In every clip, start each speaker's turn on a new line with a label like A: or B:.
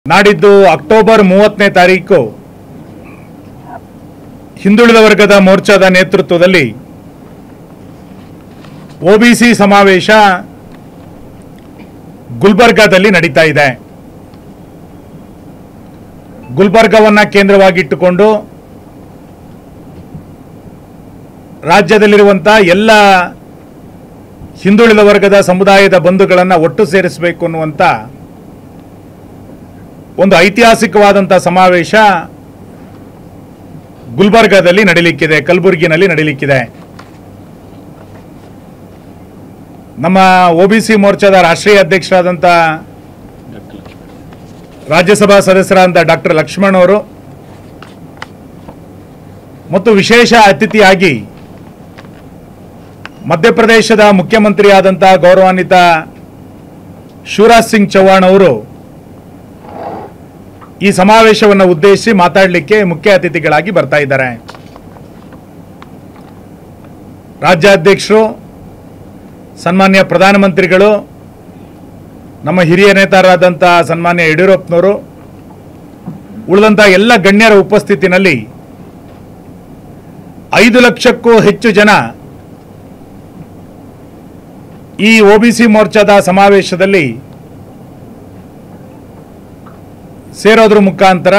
A: ನಾಡಿದ್ದು ಅಕ್ಟೋಬರ್ ಮೂವತ್ತನೇ ತಾರೀಕು ಹಿಂದುಳಿದ ವರ್ಗದ ಮೋರ್ಚಾದ ನೇತೃತ್ವದಲ್ಲಿ ಒಬಿಸಿ ಸಮಾವೇಶ ಗುಲ್ಬರ್ಗಾದಲ್ಲಿ ನಡೀತಾ ಇದೆ ಗುಲ್ಬರ್ಗಾವನ್ನ ಕೇಂದ್ರವಾಗಿಟ್ಟುಕೊಂಡು ರಾಜ್ಯದಲ್ಲಿರುವಂಥ ಎಲ್ಲ ಹಿಂದುಳಿದ ವರ್ಗದ ಸಮುದಾಯದ ಬಂಧುಗಳನ್ನು ಒಟ್ಟು ಸೇರಿಸಬೇಕು ಅನ್ನುವಂಥ ಒಂದು ಐತಿಹಾಸಿಕವಾದಂಥ ಸಮಾವೇಶ ಗುಲ್ಬರ್ಗಾದಲ್ಲಿ ನಡೀಲಿಕ್ಕಿದೆ ಕಲಬುರಗಿನಲ್ಲಿ ನಡೀಲಿಕ್ಕಿದೆ ನಮ್ಮ ಒ ಬಿ ಸಿ ಮೋರ್ಚಾದ ರಾಷ್ಟ್ರೀಯ ಅಧ್ಯಕ್ಷರಾದಂಥ ರಾಜ್ಯಸಭಾ ಸದಸ್ಯರಾದಂಥ ಡಾಕ್ಟರ್ ಲಕ್ಷ್ಮಣ್ ಅವರು ಮತ್ತು ವಿಶೇಷ ಅತಿಥಿಯಾಗಿ ಮಧ್ಯಪ್ರದೇಶದ ಮುಖ್ಯಮಂತ್ರಿಯಾದಂಥ ಗೌರವಾನ್ವಿತ ಶಿವರಾಜ್ ಸಿಂಗ್ ಚೌಹಾಣ್ ಅವರು ಈ ಸಮಾವೇಶವನ್ನು ಉದ್ದೇಶಿಸಿ ಮಾತಾಡಲಿಕ್ಕೆ ಮುಖ್ಯ ಅತಿಥಿಗಳಾಗಿ ಬರ್ತಾ ಇದ್ದಾರೆ ರಾಜ್ಯಾಧ್ಯಕ್ಷರು ಸನ್ಮಾನ್ಯ ಪ್ರಧಾನಮಂತ್ರಿಗಳು ನಮ್ಮ ಹಿರಿಯ ನೇತಾರರಾದಂಥ ಸನ್ಮಾನ್ಯ ಯಡಿಯೂರಪ್ಪನವರು ಉಳಿದಂಥ ಎಲ್ಲ ಗಣ್ಯರ ಉಪಸ್ಥಿತಿನಲ್ಲಿ ಐದು ಲಕ್ಷಕ್ಕೂ ಹೆಚ್ಚು ಜನ ಈ ಒಬಿಸಿ ಮೋರ್ಚಾದ ಸಮಾವೇಶದಲ್ಲಿ ಸೇರೋದ್ರ ಮುಖಾಂತರ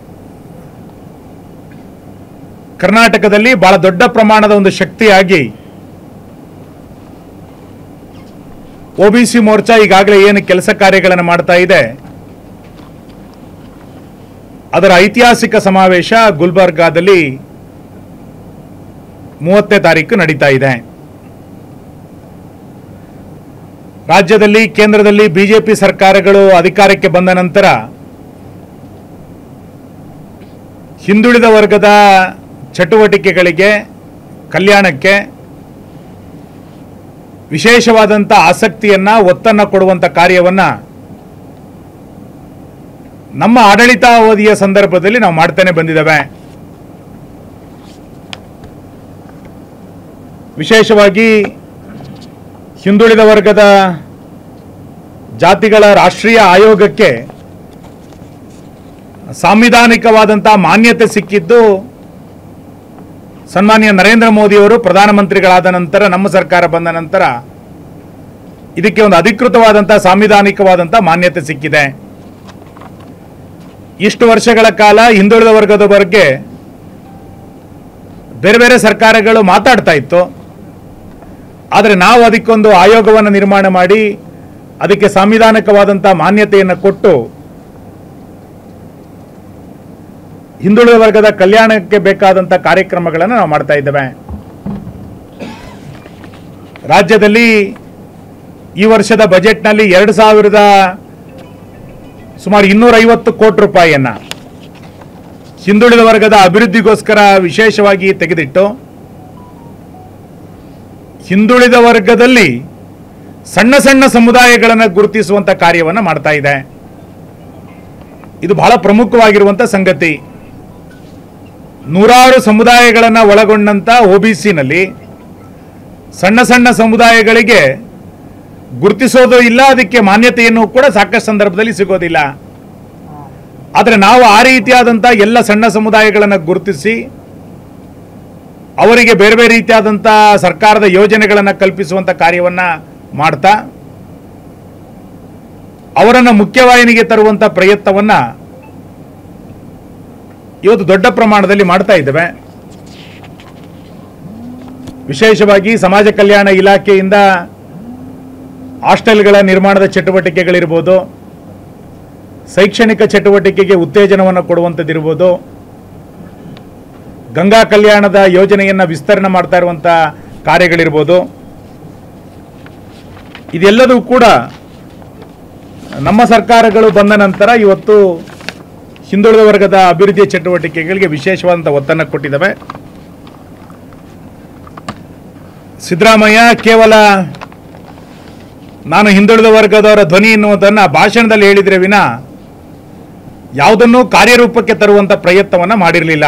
A: ಕರ್ನಾಟಕದಲ್ಲಿ ಬಹಳ ದೊಡ್ಡ ಪ್ರಮಾಣದ ಒಂದು ಶಕ್ತಿಯಾಗಿ ಒಬಿಸಿ ಮೋರ್ಚಾ ಈಗಾಗಲೇ ಏನು ಕೆಲಸ ಕಾರ್ಯಗಳನ್ನು ಮಾಡ್ತಾ ಇದೆ ಅದರ ಐತಿಹಾಸಿಕ ಸಮಾವೇಶ ಗುಲ್ಬರ್ಗಾದಲ್ಲಿ ಮೂವತ್ತನೇ ತಾರೀಕು ನಡೀತಾ ಇದೆ ರಾಜ್ಯದಲ್ಲಿ ಕೇಂದ್ರದಲ್ಲಿ ಬಿಜೆಪಿ ಸರ್ಕಾರಗಳು ಅಧಿಕಾರಕ್ಕೆ ಬಂದ ನಂತರ ಹಿಂದುಳಿದ ವರ್ಗದ ಚಟುವಟಿಕೆಗಳಿಗೆ ಕಲ್ಯಾಣಕ್ಕೆ ವಿಶೇಷವಾದಂಥ ಆಸಕ್ತಿಯನ್ನ ಒತ್ತನ್ನು ಕೊಡುವಂಥ ಕಾರ್ಯವನ್ನ ನಮ್ಮ ಆಡಳಿತಾವಧಿಯ ಸಂದರ್ಭದಲ್ಲಿ ನಾವು ಮಾಡ್ತಾನೆ ಬಂದಿದ್ದೇವೆ ವಿಶೇಷವಾಗಿ ಹಿಂದುಳಿದ ವರ್ಗದ ಜಾತಿಗಳ ರಾಷ್ಟ್ರೀಯ ಆಯೋಗಕ್ಕೆ ಸಾಂವಿಧಾನಿಕವಾದಂಥ ಮಾನ್ಯತೆ ಸಿಕ್ಕಿದ್ದು ಸನ್ಮಾನ್ಯ ನರೇಂದ್ರ ಮೋದಿಯವರು ಪ್ರಧಾನಮಂತ್ರಿಗಳಾದ ನಂತರ ನಮ್ಮ ಸರ್ಕಾರ ಬಂದ ನಂತರ ಇದಕ್ಕೆ ಒಂದು ಅಧಿಕೃತವಾದಂಥ ಸಾಂವಿಧಾನಿಕವಾದಂಥ ಮಾನ್ಯತೆ ಸಿಕ್ಕಿದೆ ಇಷ್ಟು ವರ್ಷಗಳ ಕಾಲ ಹಿಂದುಳಿದ ವರ್ಗದ ಬಗ್ಗೆ ಬೇರೆ ಬೇರೆ ಸರ್ಕಾರಗಳು ಮಾತಾಡ್ತಾ ಇತ್ತು ಆದರೆ ನಾವು ಅದಕ್ಕೊಂದು ಆಯೋಗವನ್ನು ನಿರ್ಮಾಣ ಮಾಡಿ ಅದಕ್ಕೆ ಸಾಂವಿಧಾನಿಕವಾದಂಥ ಮಾನ್ಯತೆಯನ್ನು ಕೊಟ್ಟು ಹಿಂದುಳಿದ ವರ್ಗದ ಕಲ್ಯಾಣಕ್ಕೆ ಬೇಕಾದಂಥ ಕಾರ್ಯಕ್ರಮಗಳನ್ನು ನಾವು ಮಾಡ್ತಾ ಇದ್ದೇವೆ ರಾಜ್ಯದಲ್ಲಿ ಈ ವರ್ಷದ ಬಜೆಟ್ನಲ್ಲಿ ಎರಡು ಸಾವಿರದ ಸುಮಾರು ಇನ್ನೂರೈವತ್ತು ಕೋಟಿ ರೂಪಾಯಿಯನ್ನ ಹಿಂದುಳಿದ ವರ್ಗದ ಅಭಿವೃದ್ಧಿಗೋಸ್ಕರ ವಿಶೇಷವಾಗಿ ತೆಗೆದಿಟ್ಟು ಹಿಂದುಳಿದ ವರ್ಗದಲ್ಲಿ ಸಣ್ಣ ಸಣ್ಣ ಸಮುದಾಯಗಳನ್ನು ಗುರುತಿಸುವಂತ ಕಾರ್ಯವನ್ನು ಮಾಡ್ತಾ ಇದೆ ಇದು ಬಹಳ ಪ್ರಮುಖವಾಗಿರುವಂತ ಸಂಗತಿ ನೂರಾರು ಸಮುದಾಯಗಳನ್ನು ಒಳಗೊಂಡಂತ ಒಬಿಸಿನಲ್ಲಿ ಸಣ್ಣ ಸಣ್ಣ ಸಮುದಾಯಗಳಿಗೆ ಗುರುತಿಸೋದು ಇಲ್ಲ ಅದಕ್ಕೆ ಮಾನ್ಯತೆಯನ್ನು ಕೂಡ ಸಾಕಷ್ಟು ಸಂದರ್ಭದಲ್ಲಿ ಸಿಗೋದಿಲ್ಲ ಆದರೆ ನಾವು ಆ ರೀತಿಯಾದಂಥ ಎಲ್ಲ ಸಣ್ಣ ಸಮುದಾಯಗಳನ್ನು ಗುರುತಿಸಿ ಅವರಿಗೆ ಬೇರೆ ಬೇರೆ ರೀತಿಯಾದಂಥ ಸರ್ಕಾರದ ಯೋಜನೆಗಳನ್ನು ಕಲ್ಪಿಸುವಂಥ ಕಾರ್ಯವನ್ನು ಮಾಡ್ತಾ ಅವರನ್ನು ಮುಖ್ಯವಾಹಿನಿಗೆ ತರುವಂಥ ಪ್ರಯತ್ನವನ್ನು ಇವತ್ತು ದೊಡ್ಡ ಪ್ರಮಾಣದಲ್ಲಿ ಮಾಡ್ತಾ ಇದ್ದೇವೆ ವಿಶೇಷವಾಗಿ ಸಮಾಜ ಕಲ್ಯಾಣ ಇಲಾಖೆಯಿಂದ ಹಾಸ್ಟೆಲ್ಗಳ ನಿರ್ಮಾಣದ ಚಟುವಟಿಕೆಗಳಿರ್ಬೋದು ಶೈಕ್ಷಣಿಕ ಚಟುವಟಿಕೆಗೆ ಉತ್ತೇಜನವನ್ನು ಕೊಡುವಂಥದ್ದಿರ್ಬೋದು ಗಂಗಾ ಕಲ್ಯಾಣದ ಯೋಜನೆಯನ್ನು ವಿಸ್ತರಣೆ ಮಾಡ್ತಾ ಇರುವಂಥ ಕಾರ್ಯಗಳಿರ್ಬೋದು ಇದೆಲ್ಲದೂ ಕೂಡ ನಮ್ಮ ಸರ್ಕಾರಗಳು ಬಂದ ನಂತರ ಇವತ್ತು ಹಿಂದುಳಿದ ವರ್ಗದ ಅಭಿವೃದ್ಧಿ ಚಟುವಟಿಕೆಗಳಿಗೆ ವಿಶೇಷವಾದಂಥ ಒತ್ತನ್ನು ಕೊಟ್ಟಿದ್ದಾವೆ ಸಿದ್ದರಾಮಯ್ಯ ಕೇವಲ ನಾನು ಹಿಂದುಳಿದ ವರ್ಗದವರ ಧ್ವನಿ ಎನ್ನುವುದನ್ನು ಭಾಷಣದಲ್ಲಿ ಹೇಳಿದ್ರೆ ವಿನ ಯಾವುದನ್ನೂ ಕಾರ್ಯರೂಪಕ್ಕೆ ತರುವಂಥ ಪ್ರಯತ್ನವನ್ನು ಮಾಡಿರಲಿಲ್ಲ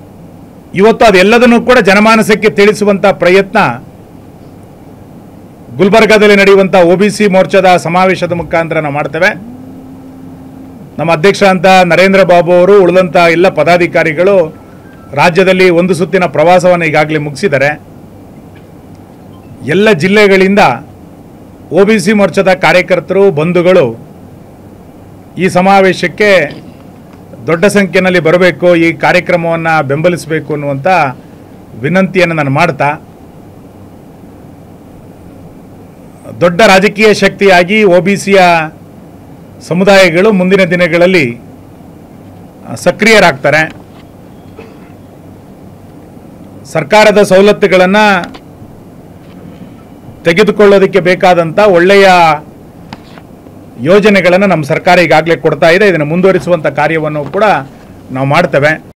A: ಇವತ್ತು ಅದೆಲ್ಲದನ್ನು ಕೂಡ ಜನಮಾನಸಕ್ಕೆ ತಿಳಿಸುವಂಥ ಪ್ರಯತ್ನ ಗುಲ್ಬರ್ಗಾದಲ್ಲಿ ನಡೆಯುವಂಥ ಒ ಬಿ ಸಿ ಮೋರ್ಚಾದ ಸಮಾವೇಶದ ಮುಖಾಂತರ ನಾವು ಮಾಡ್ತೇವೆ ನಮ್ಮ ಅಧ್ಯಕ್ಷ ಅಂತ ನರೇಂದ್ರ ಬಾಬು ಅವರು ಉಳಿದಂಥ ಎಲ್ಲ ಪದಾಧಿಕಾರಿಗಳು ರಾಜ್ಯದಲ್ಲಿ ಒಂದು ಸುತ್ತಿನ ಪ್ರವಾಸವನ್ನು ಈಗಾಗಲೇ ಮುಗಿಸಿದ್ದಾರೆ ಎಲ್ಲ ಜಿಲ್ಲೆಗಳಿಂದ ಒ ಬಿ ಸಿ ಮೋರ್ಚಾದ ಕಾರ್ಯಕರ್ತರು ಬಂಧುಗಳು ಈ ಸಮಾವೇಶಕ್ಕೆ ದೊಡ್ಡ ಸಂಖ್ಯೆಯಲ್ಲಿ ಬರಬೇಕು ಈ ಕಾರ್ಯಕ್ರಮವನ್ನು ಬೆಂಬಲಿಸಬೇಕು ಅನ್ನುವಂಥ ವಿನಂತಿಯನ್ನು ನಾನು ಮಾಡ್ತಾ ದೊಡ್ಡ ರಾಜಕೀಯ ಶಕ್ತಿಯಾಗಿ ಒ ಬಿ ಸಿಯ ಸಮುದಾಯಗಳು ಮುಂದಿನ ದಿನಗಳಲ್ಲಿ ಆ, ಸಕ್ರಿಯರಾಗ್ತಾರೆ ಸರ್ಕಾರದ ಸವಲತ್ತುಗಳನ್ನು ತೆಗೆದುಕೊಳ್ಳೋದಕ್ಕೆ ಬೇಕಾದಂಥ ಒಳ್ಳೆಯ ಯೋಜನೆಗಳನ್ನು ನಮ್ಮ ಸರ್ಕಾರ ಈಗಾಗಲೇ ಕೊಡ್ತಾ ಇದೆ ಇದನ್ನು ಮುಂದುವರಿಸುವಂಥ ಕಾರ್ಯವನ್ನು ಕೂಡ ನಾವು ಮಾಡ್ತೇವೆ